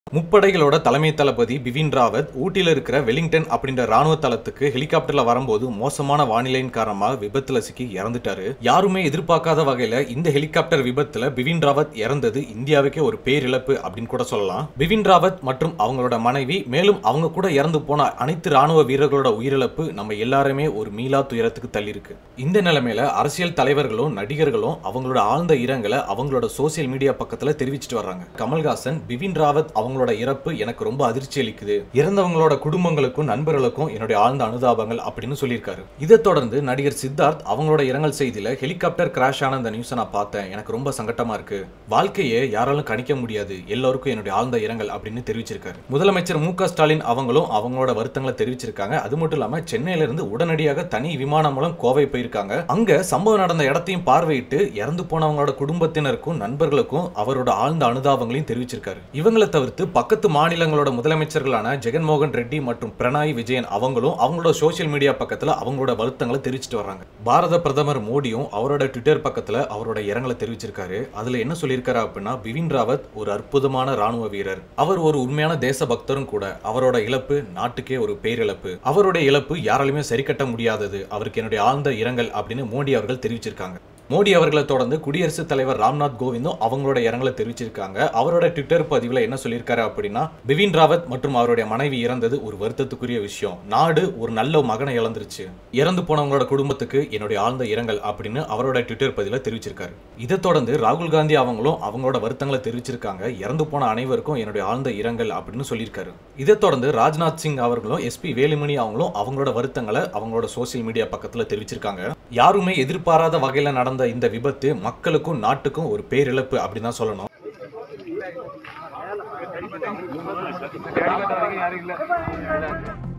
முப்படைகளோட தலைமை தளபதி பிபின் ராவத் ஊட்டியில் இருக்கிற வெலிங்டன் அப்படின்ற ராணுவ தளத்துக்கு ஹெலிகாப்டர்ல வரும்போது மோசமான வானிலையின் காரணமாக விபத்துல சிக்கி இறந்துட்டாரு யாருமே எதிர்பார்க்காத வகையில இந்த ஹெலிகாப்டர் விபத்துல பிபின் ராவத் இறந்தது இந்தியாவுக்கே ஒரு பேரிழப்பு அப்படின்னு கூட சொல்லலாம் பிபின் ராவத் மற்றும் அவங்களோட மனைவி மேலும் அவங்க கூட இறந்து போன அனைத்து ராணுவ வீரர்களோட உயிரிழப்பு நம்ம எல்லாருமே ஒரு மீளா துயரத்துக்கு தள்ளியிருக்கு இந்த நிலைமையில அரசியல் தலைவர்களும் நடிகர்களும் அவங்களோட ஆழ்ந்த இரங்கலை அவங்களோட சோசியல் மீடியா பக்கத்துல தெரிவிச்சிட்டு வர்றாங்க கமல்ஹாசன் பிபின் ராவத் அவங்களோட இறப்பு எனக்கு ரொம்ப அதிர்ச்சி அளிக்குது இறந்தவங்களோட குடும்பங்களுக்கும் நண்பர்களுக்கும் என்னுடைய ஆழ்ந்த அனுதாபங்கள் அப்படின்னு சொல்லியிருக்காரு இதை தொடர்ந்து நடிகர் சித்தார்த் அவங்களோட இரங்கல் செய்தியில ஹெலிகாப்டர் கிராஷ் ஆன அந்த நியூஸை நான் பார்த்தேன் எனக்கு ரொம்ப சங்கட்டமா இருக்கு வாழ்க்கையை யாராலும் கணிக்க முடியாது எல்லோருக்கும் என்னுடைய ஆழ்ந்த இரங்கல் அப்படின்னு தெரிவிச்சிருக்காரு முதலமைச்சர் மு க ஸ்டாலின் அவங்களும் அவங்களோட வருத்தங்களை தெரிவிச்சிருக்காங்க அது மட்டும் இல்லாம சென்னையில இருந்து உடனடியாக தனி விமானம் மூலம் கோவை போயிருக்காங்க அங்க சம்பவம் நடந்த இடத்தையும் பார்வையிட்டு இறந்து போனவங்களோட குடும்பத்தினருக்கும் நண்பர்களுக்கும் அவரோட ஆழ்ந்த அனுதாபங்களையும் தெரிவிச்சிருக்காரு இவங்களை தவிர்த்து பக்கத்து மாநிலங்களோட முதலமைச்சர்களான ஜெகன்மோகன் ரெட்டி மற்றும் பிரணாய் விஜயன் அவங்களும் அவங்களோட சோஷியல் மீடியா பக்கத்துல அவங்களோட வருத்தங்களை தெரிவிச்சிட்டு வர்றாங்க பாரத பிரதமர் மோடியும் அவரோட ட்விட்டர் பக்கத்துல அவரோட இரங்கலை தெரிவிச்சிருக்காரு அதுல என்ன சொல்லியிருக்காரு அப்படின்னா பிபின் ராவத் ஒரு அற்புதமான ராணுவ வீரர் அவர் ஒரு உண்மையான தேச பக்தரும் கூட அவரோட இழப்பு நாட்டுக்கே ஒரு பேரிழப்பு அவருடைய இழப்பு யாராலுமே சரி கட்ட முடியாதது அவருக்கு என்னுடைய ஆழ்ந்த இரங்கல் அப்படின்னு மோடி அவர்கள் தெரிவிச்சிருக்காங்க மோடி அவர்களை தொடர்ந்து குடியரசுத் தலைவர் ராம்நாத் கோவிந்தும் அவங்களோட இரங்கலை தெரிவிச்சிருக்காங்க அவரோட ட்விட்டர் பதிவில் என்ன சொல்லியிருக்காரு அப்படின்னா பிபின் ராவத் மற்றும் அவருடைய மனைவி இறந்தது ஒரு வருத்தத்துக்குரிய விஷயம் நாடு ஒரு நல்ல மகனை இழந்துருச்சு இறந்து போனவங்களோட குடும்பத்துக்கு என்னுடைய ஆழ்ந்த இரங்கல் அப்படின்னு அவரோட ட்விட்டர் பதிவில் தெரிவிச்சிருக்காரு இதை தொடர்ந்து ராகுல் காந்தி அவங்களும் அவங்களோட வருத்தங்களை தெரிவிச்சிருக்காங்க இறந்து போன அனைவருக்கும் என்னுடைய ஆழ்ந்த இரங்கல் அப்படின்னு சொல்லியிருக்காரு இதை தொடர்ந்து ராஜ்நாத் சிங் அவர்களும் எஸ்பி வேலுமணி அவங்களும் அவங்களோட வருத்தங்களை அவங்களோட சோசியல் மீடியா பக்கத்தில் தெரிவிச்சிருக்காங்க யாருமே எதிர்பாராத வகையில் நடந்த இந்த விபத்து மக்களுக்கும் நாட்டுக்கும் ஒரு பேரிழப்பு அப்படின்னு தான் சொல்லணும் யாரும் இல்லை